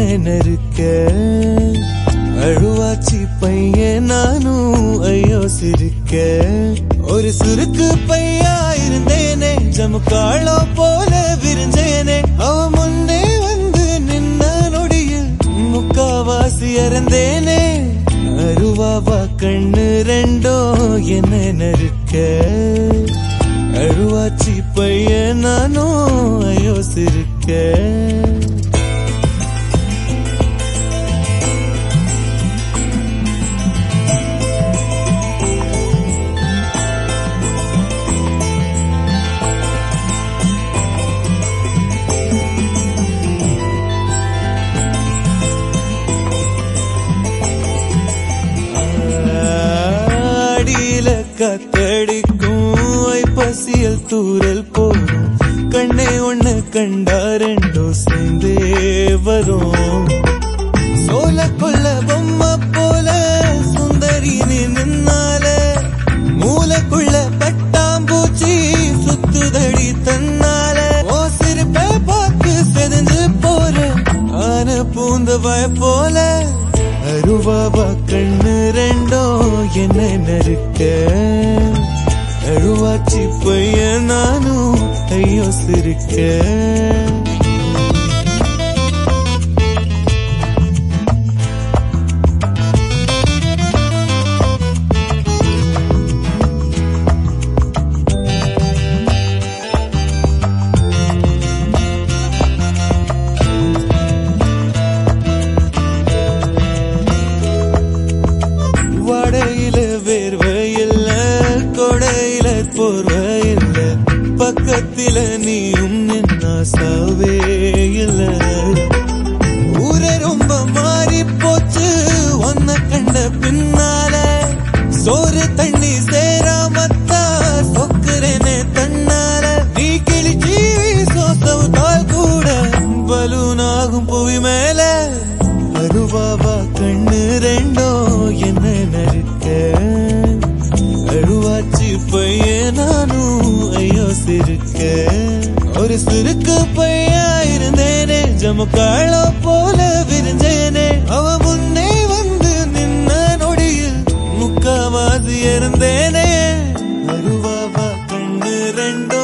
என்ன நெருக்க அழுவாச்சி பையன் நானும் ஐயோ சிரிக்க ஒரு சுருக்கு பையா இருந்தேனே ஜமுக்காளோ போல விரிஞ்சேனே அவ முன்னே வந்து நின்ன நொடியில் முக்காவாசி இறந்தேனே அருவாவா கண்ணு ரெண்டோ என்ன நெருக்க அழுவாச்சி பையன் நானும் ஐயோ சிரிக்க அடியில கத்தடிக்கும் ஐப்பசியல் தூரல் போகும் கண்ணே ஒண்ணு கண்டா ரெண்டோ சேர்ந்தே வரும் சோல கொல்ல பொம்மை போல சுந்தரி நீ நின்னால மூளைக்குள்ள பட்டாம்பூச்சி சுத்துதடி தன்னால ஓ சிரிப்பை பார்த்து செதஞ்சு போற ஆன பூந்த வய போல அருவாவா கண்ணு ரெண்டோ என்ன நறுக்க அழுவாச்சி பையன் நானும் ஐயோ சிரிக்க வடையில வேர்வை இல்ல கொடையில போர்வை இல்ல பக்கத்தில நீயும் நின்னா சாவே இல்ல ஊரே ரொம்ப மாறி போச்சு ஒன்ன கண்ட பின்னால சோறு தண்ணி சேராமத்தா சொக்குறேனே தன்னால நீ கிழிச்சி சோசவுதால் கூட பலூனாகும் புவி மேல அருவாவா கண்ணு ரெண்டோ என்ன நறுக்க அழுவாச்சி பையன் நானும் ஐயோ சிரிக்க ஒரு சிறுக்கு பையா இருந்தேனே ஜமுக்காளோ போல விரிஞ்சேனே அவ முன்னே வந்து நின்ன நொடியில் முக்காவாசி இருந்தேனே அருவாவா கண்ணு ரெண்டோ